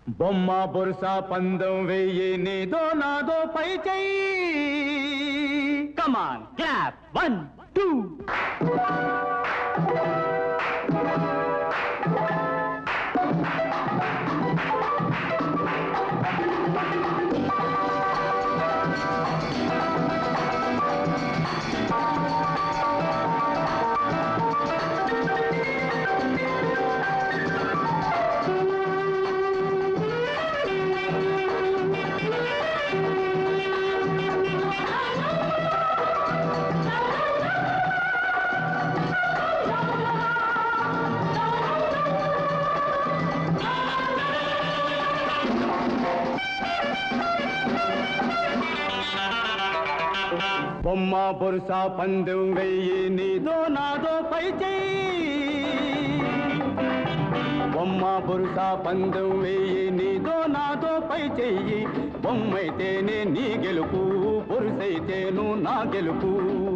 బొమ్మ బొరుస పందం వెయ్యి నీదో నాదో పై చెయ్యి కమాన్ క్లాప్ వన్ టూ బొమ్మ బొరుస పందెం వెయ్యి నీదో నాదో పై చెయ్యి బొమ్మ బొరుస పందెం వెయ్యి నీదో నాదో పై చెయ్యి బొమ్మైతేనే నీ గెలుపు బొరుసైతేను నా గెలుపు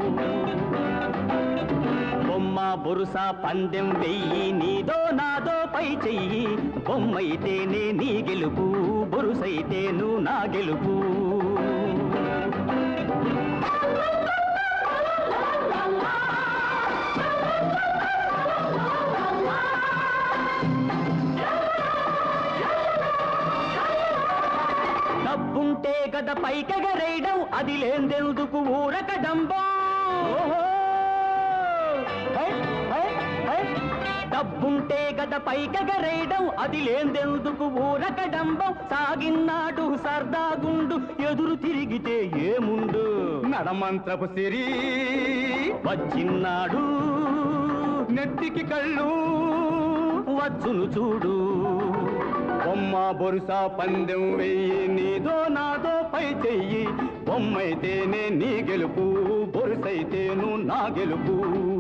బొమ్మ బొరుస పందెం వెయ్యి నీదో నాదో పై చెయ్యి బొమ్మైతేనే నీ గెలుపు బొరుసైతేను నా గెలుపు డబ్బుంటే గద పైకెగరేయడం అది లేందెందుకు ఊరక డంబం హై, హై, హై. డబ్బుంటే గద పైకెగరేయడం అది లేందెందుకు ఊరక డంబం సాగిన్నాడు సర్దాగుండు ఎదురు తిరిగితే ఏముండు నడమంత్రపు సిరి వచ్చిన్నాడు నెత్తికి కళ్ళు వచ్చును చూడు బొమ్మ బొరుస పందెం వెయ్యి నీదో నాదో పై చెయ్యి బొమ్మైతేనే నీ గెలుపు బొరుసైతేను నా గెలుపు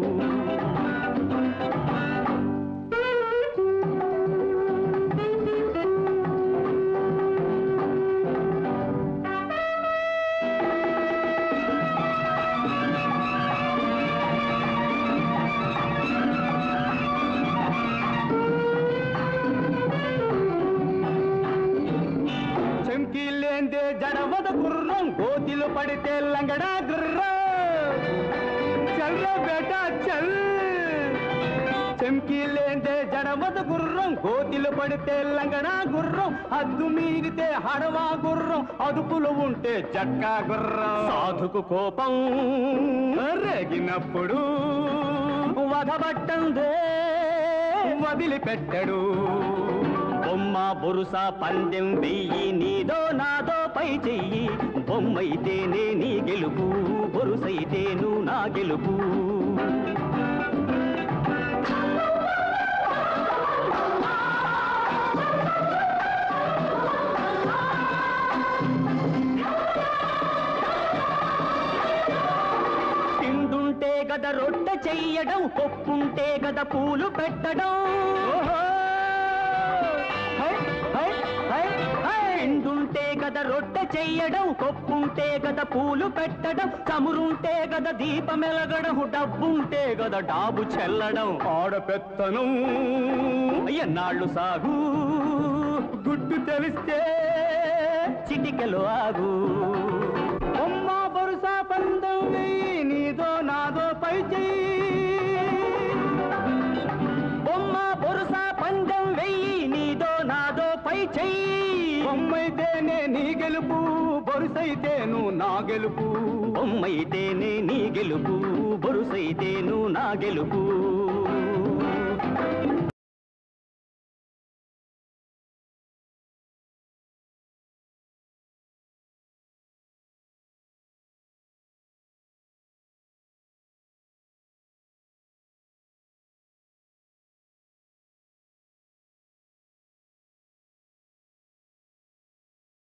చెంకీలేందే జడవద గుర్రం గోతిలో పడితే లంగడా గుర్రం చల్ల బేట చల్ చెంకీలేందే జడవద గుర్రం గోతిలో పడితే లంగడా గుర్రం హద్దు మీరితే హడవా గుర్రం అదుపులో ఉంటే జట్కా గుర్రం సాధుకు కోపం రేగినప్పుడు వగబట్టందే వదిలిపెట్టడు బొమ్మ బొరుస పందెం వెయ్యి నీదో నాదో పై చెయ్యి బొమ్మైతేనే నీ గెలుపు బొరుసైతేను నా గెలుపు తిండుంటే గద రొట్టె చెయ్యడం పప్పుంటే గద పూలు పెట్టడం హై, హై, హై, హై. తిండుంటే గద రొట్టె చెయ్యడం కొప్పుంటే గద పూలు పెట్టడం చమురుంటే గద దీపమెలగడం డబ్బుంటే గద డాబు చెల్లడం ఆడపెత్తనం ఎన్నాళ్ళు సాగు గుడ్డు తెలిస్తే చిటికెలు ఆగు బొమ్మ బొరుస పందం వెయ్యి నీదో నాదో పై చెయ్యి బొమ్మ బొరుస పందెం వెయ్యి నీదో నాదో పై చెయ్యి బొమ్మైతేనే నీ గెలుపు బొరుసైతేను నా గెలుపు బొమ్మైతేనే నీ గెలుపు బొరుసైతేను నా గెలుపు